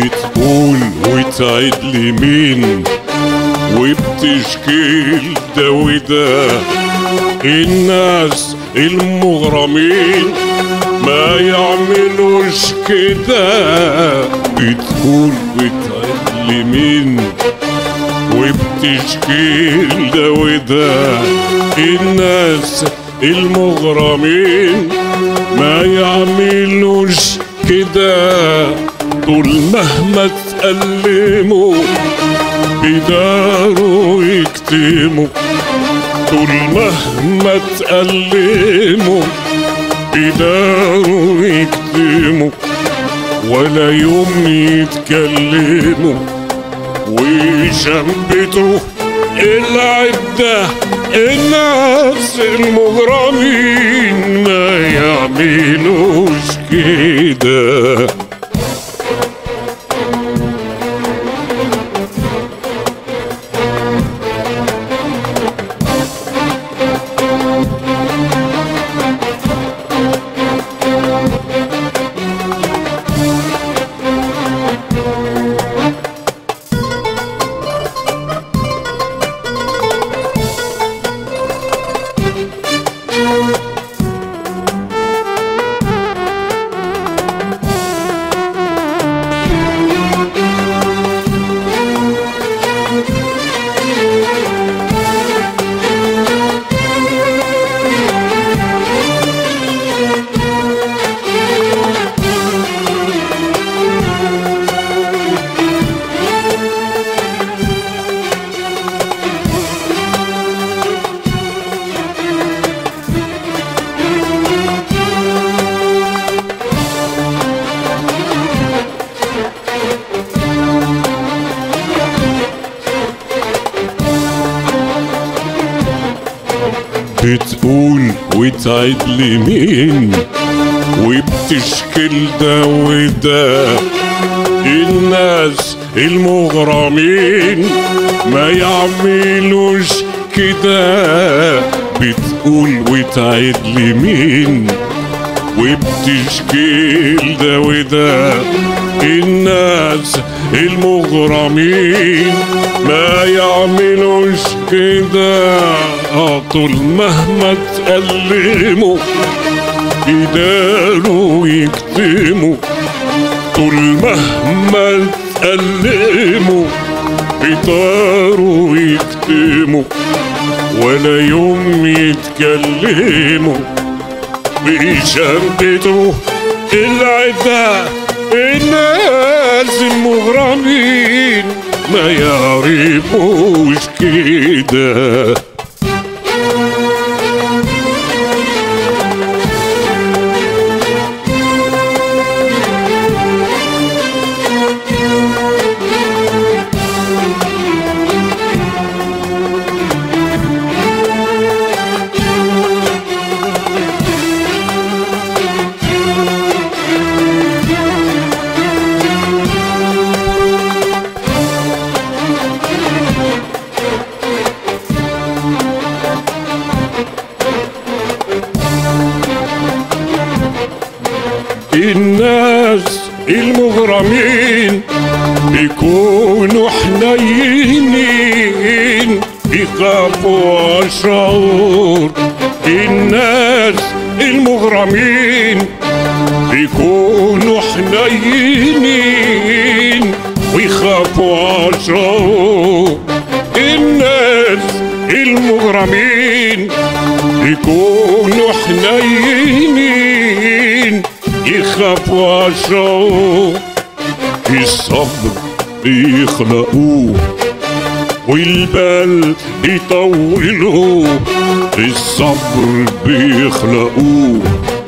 بتقول وتعد لي مين وبتشكيل ده وده الناس المغرمين ما يعملوش كده بتقول وتعد لي مين وبتشكيل ده وده الناس المغرمين ما يعملوش كده طول مهما تألموا بيداروا يكتموا طول مهما تألموا بيداروا يكتموا ولا يوم يتكلموا ويشمتوا العدة الناس المغرمين ما يعملوش كده بتقول وتعد لي مين وبتشكل ده وده الناس المغرمين ما يعملوش كده بتقول وتعد لي مين وبتشكيل ده وده الناس المغرمين ما يعملوش كده آه طول مهما تألموا يداروا يكتموا طول مهما تألموا يطاروا يكتموا ولا يوم يتكلموا بيشمتوا العدة الناس المغرمين ما يعرفوش كده الناس المغرمين بيكونوا حنينين بيخافوا شعور الناس المغرمين بيكونوا حنينين ويخافوا شعور الناس المغرمين بيكونوا حنينين يخافوا شعور الصبر بيخلقوه والبال يطولوه الصبر بيخلقوه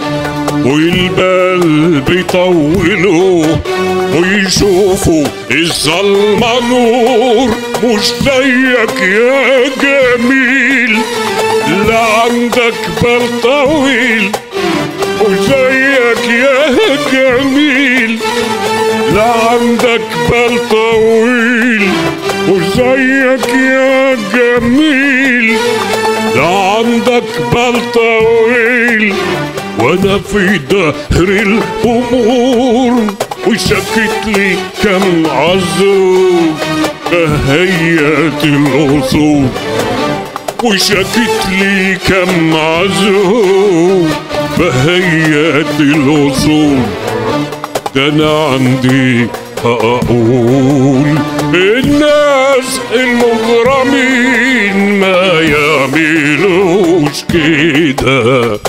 والبال بيطولوه ويشوفوا الظلمة نور مش زيك يا جميل لا عندك بال طويل وزيك يا جميل لا عندك بال طويل وزيك يا جميل لا عندك بال طويل وانا في دهر الامور وشكت لي كم عزوم بهيئة الأصول وشكت لي كم عزوم بهيئة الأصول ده أنا عندي هقول الناس المغرمين ما يعملوش كده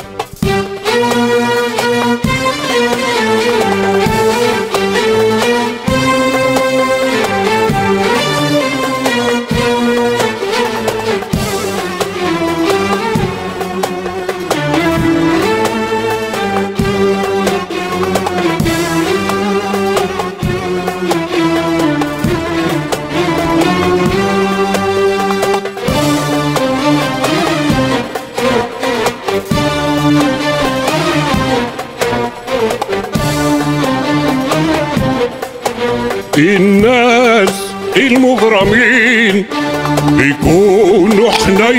الناس المغرمين بيكونوا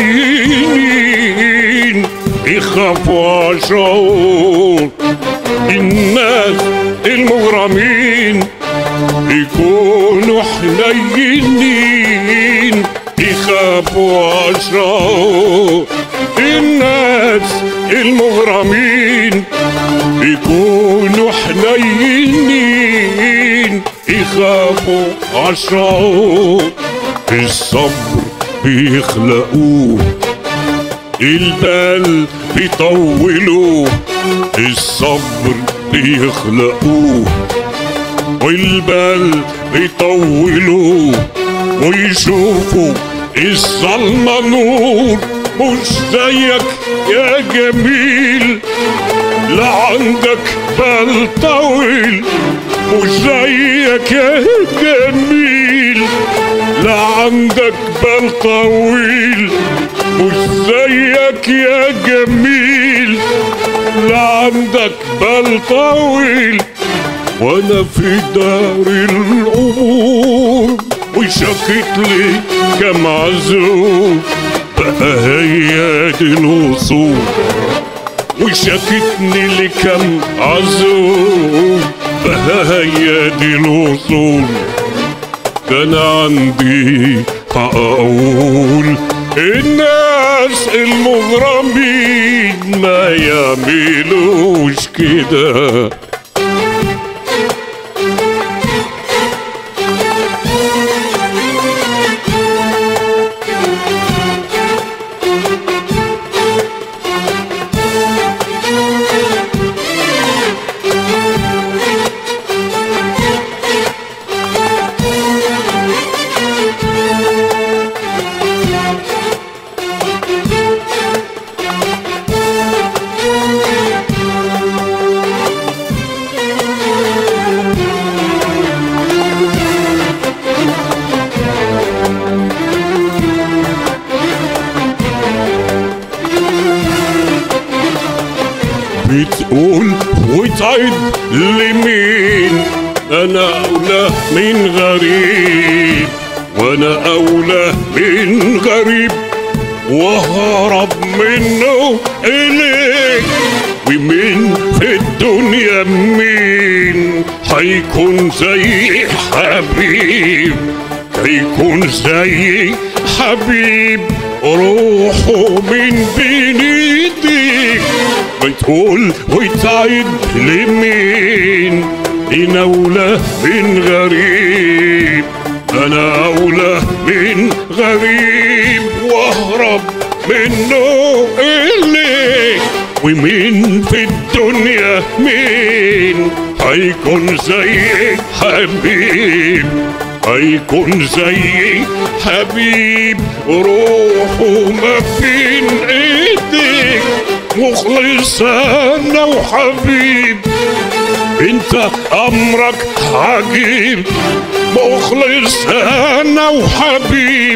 حنينين يخافوا عشور الناس المغرمين بيكونوا حنينين يخافوا عشور الناس المغرمين بيكونوا حنينين يخافوا عالشعور الصبر بيخلقوه البال بيطولوه الصبر بيخلقوه والبال بيطولوه ويشوفوا الظلمة نور مش زيك يا جميل لا عندك بال طويل مش زيك يا جميل لا عندك بال طويل مش زيك يا جميل لا عندك بال طويل وانا في دار الامور وشكت لي كم عزوم بقى هي دي الوصول وشكتني لكم عزوم بقى هي دي الوصول ده انا عندي هقول الناس المغرمين ما يعملوش كده بتقول وتعد لمين انا اولى من غريب وانا اولى من غريب وهرب منه اليك ومين في الدنيا مين هيكون زي حبيب هيكون زي حبيب روحه من بين ايديك بتقول وتعد لمين إن أولى من غريب أنا أولى من غريب وأهرب منه إليك ومين في الدنيا مين هيكون زي حبيب هيكون زي حبيب روحه ما بين ايديك مخلص انا وحبيب انت امرك عجيب مخلص انا وحبيب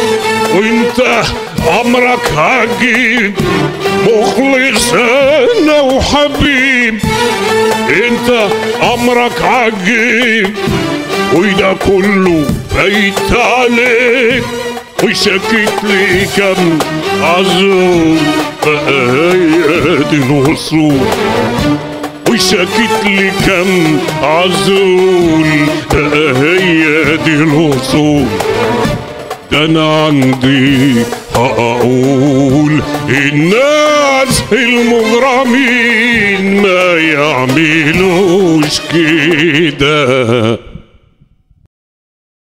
وانت امرك عجيب مخلص انا وحبيب انت امرك عجيب وده كله فايت عليك وشكيت لي كم عزوم بقى هي دي الوصول وشكت لي كم عزول ده هي دي الوصول ده انا عندي هقول الناس المغرمين ما يعملوش كده